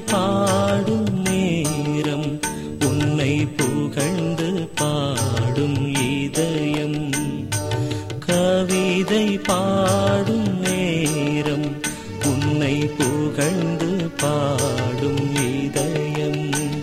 பாடும் நேரம் உன்னை புகழ்ந்து பாடும் இதயம் கவிதை பாடும் நேரம் உன்னை புகழ்ந்து பாடும் இதயம்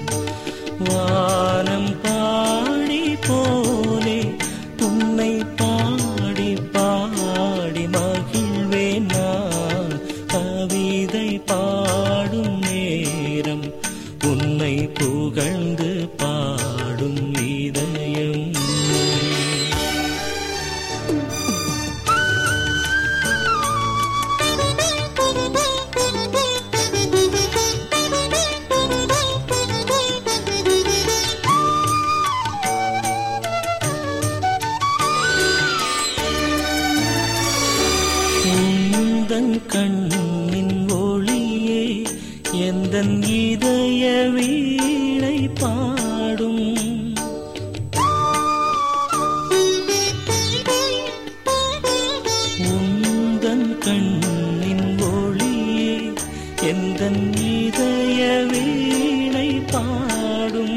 வானம் பாடி போலே உன்னை பாடி பாடி மகிழ்வேன் நான் கவிதை பாடும் நேரம் உன்னை புகழ்ந்து பாடும் இதயம் உந்தன் கண்ணின் ஒளியே எந்தன் இதய வீணை பாடும் உந்தன் கண்ணின் ஒளியே எந்தன் இதய வீணை பாடும்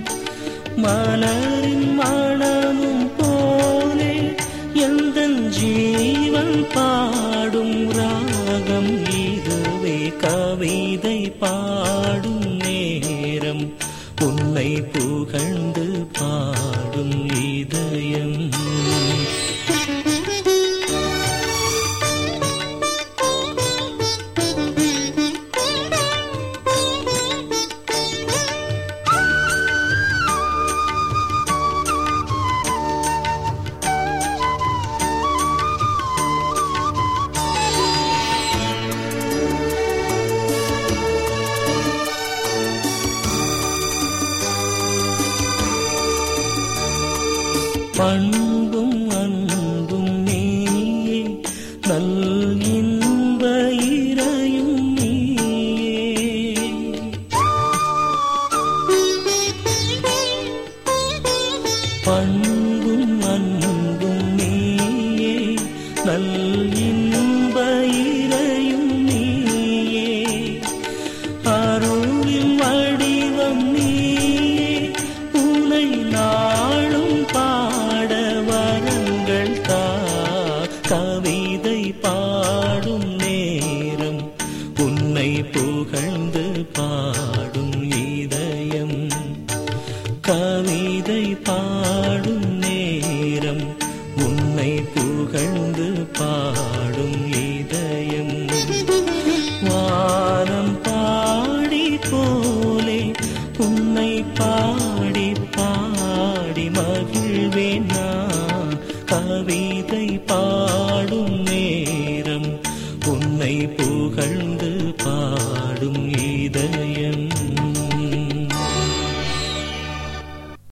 மலரின் மனமும் போலே எந்தன் ஜீவன் பாடும் ராகம் இதுவே கவிதை பாடும் நேரம் உன்னை புகழ்ந்து பாடும் இதயம் பண்பும் அன்பும் நீயே நல் இன்ப இறையும் நீயே பண்பும் அன்பும் நீயே நல் இன்ப இறையும் நீயே அருளின் வடிவம் நீயே உனை நாளும் பாட வரங்கள் தா கவிதை பாடும் நேரம் உன்னை புகழ்ந்து பாடும் இதயம் கவிதை பாடும் நேரம் உன்னை புகழ்ந்து பாடும் இதயம் வானம் பாடி போலே உன்னை பாடி பாடி மகிழ்வேன் நான் கவிதை பாடும் நேரம் உன்னை புகழ்